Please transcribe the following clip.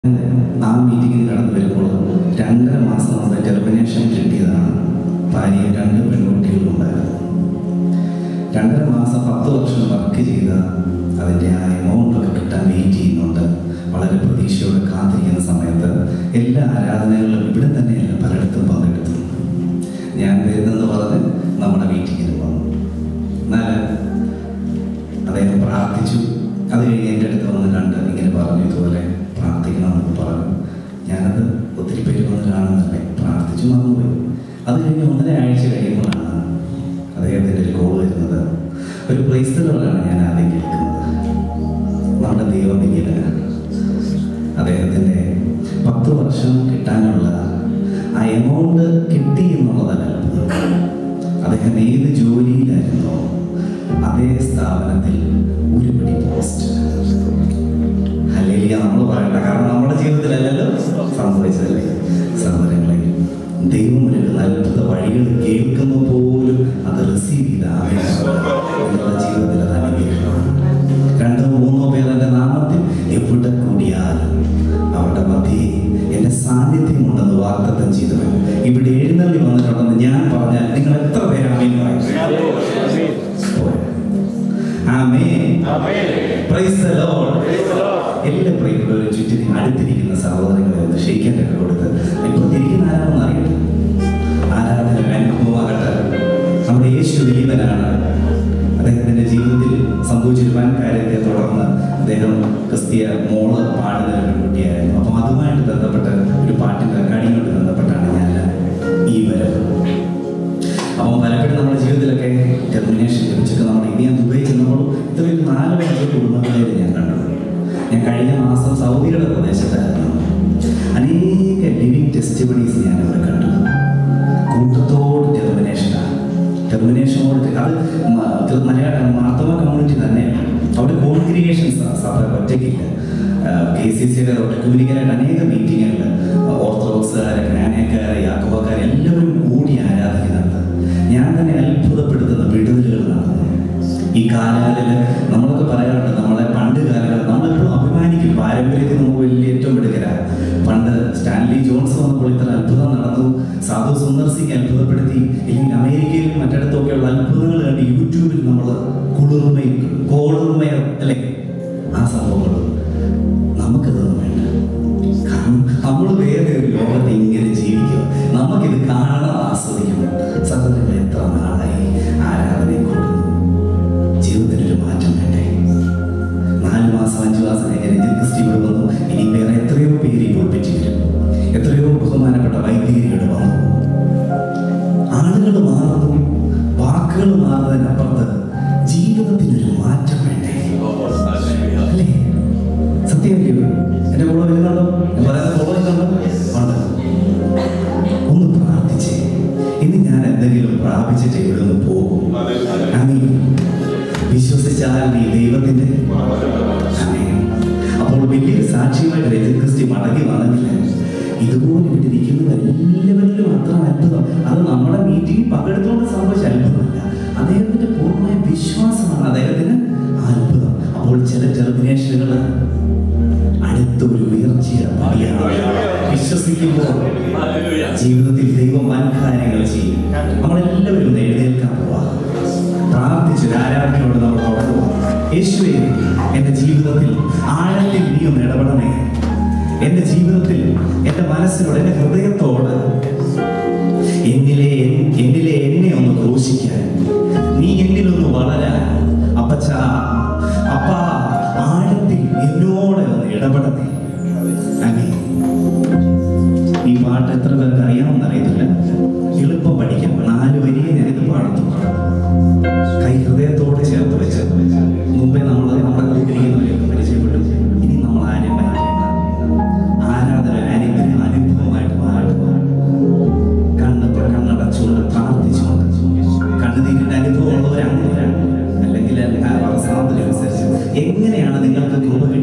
ആ മീറ്റിങ്ങിൽ കടന്നു വരുമ്പോൾ രണ്ടര മാസം മുമ്പ് ടെർമിനേഷൻ കിട്ടിയതാണ് ഭാര്യയും രണ്ട് പെൺകുട്ടികളും ഉണ്ടായിരുന്നു രണ്ടര മാസം പത്ത് വർഷം വർക്ക് ചെയ്ത അതിൻ്റെ ആ എമൗണ്ട് ഒക്കെ കിട്ടാൻ വെയിറ്റ് ചെയ്യുന്നുണ്ട് വളരെ പ്രതീക്ഷയോടെ കാത്തിരിക്കുന്ന സമയത്ത് എല്ലാ ആരാധനകളും ഇവിടെ തന്നെയല്ല പലയിടത്തും പങ്കെടുത്തു ഞാൻ വരുന്നെന്ന് പറഞ്ഞ് നമ്മുടെ മീറ്റിങ്ങിന് വന്നു എന്നാൽ അദ്ദേഹം പ്രാർത്ഥിച്ചു അത് കഴിഞ്ഞ് എൻ്റെ അടുത്ത് വന്ന് കണ്ട് ഇങ്ങനെ പറഞ്ഞു ഇതുപോലെ പ്രാർത്ഥിക്കണമെന്ന് പറഞ്ഞു ഞാനത് ഒത്തിരി പേര് വന്ന് കാണുന്നല്ലേ പ്രാർത്ഥിച്ചു മറന്നുപോയി അത് കഴിഞ്ഞ് ഒന്നര ആഴ്ച കഴിയുമ്പോഴാണ് അദ്ദേഹത്തിൻ്റെ ഒരു കോൾ വരുന്നത് ഒരു പ്ലേസ്റ്റുകളാണ് ഞാൻ ആദ്യം കേൾക്കുന്നത് നമ്മുടെ ദൈവം പിന്നീട് അദ്ദേഹത്തിൻ്റെ പത്ത് വർഷം കിട്ടാനുള്ള ആ എമൗണ്ട് കിട്ടി എന്നുള്ളതല്ല അത്ഭുതം അദ്ദേഹം ഏത് ജോലിയിലായിരുന്നോ അതേ സ്ഥാപനത്തിൽ ഒരു പിടി പോസ്റ്റ് അല്ലെങ്കിൽ നമ്മൾ പറയണ്ട കാരണം നമ്മുടെ ജീവിതത്തിലല്ലല്ലോ സംഭവിച്ചതല്ലേ സഹോദരങ്ങളെ ദൈവം ഒരു അത്ഭുത വഴികൾ കേൾക്കുന്ന പോലും അത് റിസീവ് ചെയ്ത നിങ്ങളുടെ ജീവിതത്തിൽ അത് അനുഗ്രഹമാണ് രണ്ടോ മൂന്നോ പേർ എൻ്റെ നാമത്തിൽ എവിടെ കൂടിയാലും അവരുടെ മധ്യേ എൻ്റെ സാന്നിധ്യം ഉണ്ടെന്ന് വാഗ്ദത്തം ചെയ്തവൻ ഇവിടെ എഴുന്നള്ളി വന്നിട്ടുണ്ടെന്ന് ഞാൻ പറഞ്ഞാൽ നിങ്ങൾ എത്ര പേരാമീൻ എല്ലാ പ്രിയപ്പെട്ടവരും ചുറ്റിനും അടുത്തിരിക്കുന്ന സഹോദരങ്ങളെ ഒന്ന് ക്ഷയിക്കാനൊക്കെ കൊടുത്ത് ഇപ്പോൾ തിരിക്കുന്ന ആരാണെന്ന് അറിയട്ടെ ആരാധന അനുഭവമാകട്ടെ നമ്മുടെ യേശു ദൈവനാണ് അദ്ദേഹത്തിന്റെ ജീവിതത്തിൽ സംഭവിച്ചൊരു വൻ കാര്യത്തെ തുടർന്ന് അദ്ദേഹം ക്രിസ്തീയ മോള് പാടുന്ന ഒരു പെൺകുട്ടിയായിരുന്നു അപ്പം അതുമായിട്ട് ബന്ധപ്പെട്ട് ഒരു പാട്ടിന്റെ റെക്കോർഡിങ്ങോട്ട് ബന്ധപ്പെട്ടാണ് ഞാൻ ഈ വരവ് അപ്പം പലപ്പോഴും നമ്മുടെ ജീവിതത്തിലൊക്കെ ടെർമിനേഷൻ ലഭിച്ചൊക്കെ നമ്മുടെ ഇനി ഞാൻ ദുബൈ ചെന്നപ്പോൾ ഇത്രയും നാല് അഞ്ച് കുടുംബങ്ങളെ ഞാൻ കണ്ടു ഞാൻ കഴിഞ്ഞ മാസം സൗദിയുടെ പ്രദേശത്തായിരുന്നു അനേക ലിവിങ് ടെസ്റ്റിമണീസ് ഞാൻ അവിടെ കണ്ടു കൂട്ടത്തോട് ടെർമിനേഷനാണ് ടെർമിനേഷനോട് അത് മ- ഇത് മലയാള മാർത്തമ കമ്മ്യൂണിറ്റി തന്നെയാണ് അവിടെ കോൺഗ്രിഗേഷൻസ് സഭ ഒറ്റയ്ക്കില്ല കെ സി സിയുടെ ഒറ്റക്കുമിനിക്കലായിട്ട് അനേക മീറ്റിങ്ങുകൾ ഓർത്തഡോക്സുകാരെ ജ്ഞാനക്കാരെ യാക്കോബക്കാരെ എല്ലാവരും കൂടി ആരാധിക്കുന്നുണ്ട് ഞാൻ തന്നെ അത്ഭുതപ്പെടുത്തുന്ന വിടുതലുകൾ നടന്നു ഈ കാലങ്ങളിൽ നമ്മളൊക്കെ പറയാറുണ്ട് നമ്മളെ പണ്ട് കാലങ്ങളിൽ നമ്മളെപ്പോഴും അഭിമാനിക്കും പാരമ്പര്യത്തിൽ നമുക്ക് വലിയ ഏറ്റവും എടുക്കലാണ് പണ്ട് സ്റ്റാൻലി ജോൺസ് വന്നപ്പോൾ ഇത്ര അത്ഭുതം നടന്നു സാധു സുന്ദർ സിംഗ് അത്ഭുതപ്പെടുത്തി ഇല്ലെങ്കിൽ അമേരിക്കയിലും മറ്റിടത്തൊക്കെയുള്ള അത്ഭുതങ്ങൾ കണ്ട് യൂട്യൂബിൽ നമ്മൾ കുളിർമയും കോളിർമയും അല്ലേ ആ സംഭവങ്ങൾ നമുക്കതൊന്നും വേണ്ട കാരണം നമ്മൾ വേറെ ഒരു ലോകത്ത് ഇങ്ങനെ ജീവിക്കുക നമുക്കിത് കാണണം ആസ്വദിക്കണം സഹോദരങ്ങൾ എത്ര നാളായി ആരാധനയെ കൊടുക്കുന്നു ജീവിതത്തിൽ ഒരു മാറ്റം വേണ്ടേ നാല് മാസം അഞ്ച് മാസം കഴിഞ്ഞ് രഞ്ജിത് ക്രിസ്റ്റി ഇവിടെ വന്നു ഇനി വേറെ എത്രയോ പേര് ഇപ്പോൾ പറ്റി വരും എത്രയോ ബഹുമാനപ്പെട്ട വൈദികരിയുടെ വന്നു ആളുകൾ മാറുന്നു വാക്കുകൾ മാറുന്നതിനപ്പുറത്ത് ജീവിതത്തിനൊരു മാറ്റം വേണ്ടേ അല്ലേ സത്യമല്ലയോ എന്റെ കൂടെ വരുന്നുണ്ടോ ഞാൻ പറയുന്നത് ഫോളോ ചെയ്യുന്നുണ്ടോ ഉണ്ട് ഒന്ന് പ്രാർത്ഥിച്ചേ ഇനി ഞാൻ എന്തെങ്കിലും പ്രാപിച്ചിട്ട് ഇവിടെ നിന്ന് പോകും ആമീൻ. വിശ്വസിച്ചാൽ നീ ദൈവത്തിന്റെ ആമീൻ. അപ്പോൾ വലിയൊരു സാക്ഷിയുമായിട്ട് രജത് ക്രിസ്റ്റി മടങ്ങി വന്നിട്ടില്ല ഇതുപോലെ ഇവിടെ ഇരിക്കുന്നത് എല്ലാവരിലും അത്ര അത്ഭുതം അത് നമ്മുടെ മീറ്റിംഗ് പങ്കെടുത്തുകൊണ്ട് സംഭവിച്ച അത്ഭുതമല്ല അദ്ദേഹത്തിന്റെ പൂർണ്ണമായ വിശ്വാസമാണ് അദ്ദേഹത്തിന് ആ അത്ഭുതം അപ്പോൾ ചില ടെർമിനേഷനുകൾ അടുത്ത ഒരു ഉയർച്ചയുടെ പടിയാണ് വിശ്വസിക്കുമ്പോൾ ജീവിതത്തിൽ ദൈവം വൻ കാര്യങ്ങൾ ചെയ്യും നമ്മളെല്ലാവരും ഒന്ന് എഴുന്നേൽക്കാൻ പോവാ പ്രാർത്ഥിച്ചു ആരാധനയോട് നമ്മൾ തുടങ്ങുക യേശുവെ എൻ്റെ ജീവിതത്തിൽ ആഴത്തിൽ നീ ഒന്ന് ഇടപെടണേ എൻ്റെ ജീവിതത്തിൽ എൻ്റെ മനസ്സിനോട് എൻ്റെ ഹൃദയത്തോട് എന്നിലെ എന്നിലെ എന്നെ ഒന്ന് ക്രൂശിക്കാൻ നീ എന്നിലൊന്ന് വളരാൻ അപ്പച്ച അപ്പ ആഴത്തിൽ എന്നോട് ഒന്ന് ഇടപെടണേ ആമീൻ. ഈ പാട്ട് എത്ര പേർക്ക് അറിയാമെന്ന് അറിയത്തില്ല എളുപ്പം പഠിക്കാം നാല് വരിയെ ഞാനിത് പാടത്തുള്ളൂ കൈ ഹൃദയത്തോട് ചേർത്ത് വെച്ച് മുമ്പേ നമ്മൾ നമ്മുടെ കൂട്ടിരിക്കുന്നവരെയൊക്കെ പരിചയപ്പെട്ടു ഇനി നമ്മൾ ആരെയും മാറ്റേണ്ട ആരാധന അനുഗ്രഹം അനുഭവമായിട്ട് മാറട്ടെ കണ്ണ് കണ്ണടച്ചുകൊണ്ട് പ്രാർത്ഥിച്ചുകൊണ്ട് കണ്ണുനീരിന്റെ അനുഭവം ഉള്ളവരാണ് അല്ലെങ്കിൽ ആ സ്വാതന്ത്ര്യം അനുസരിച്ച് എങ്ങനെയാണ് നിങ്ങൾക്ക് കൃപ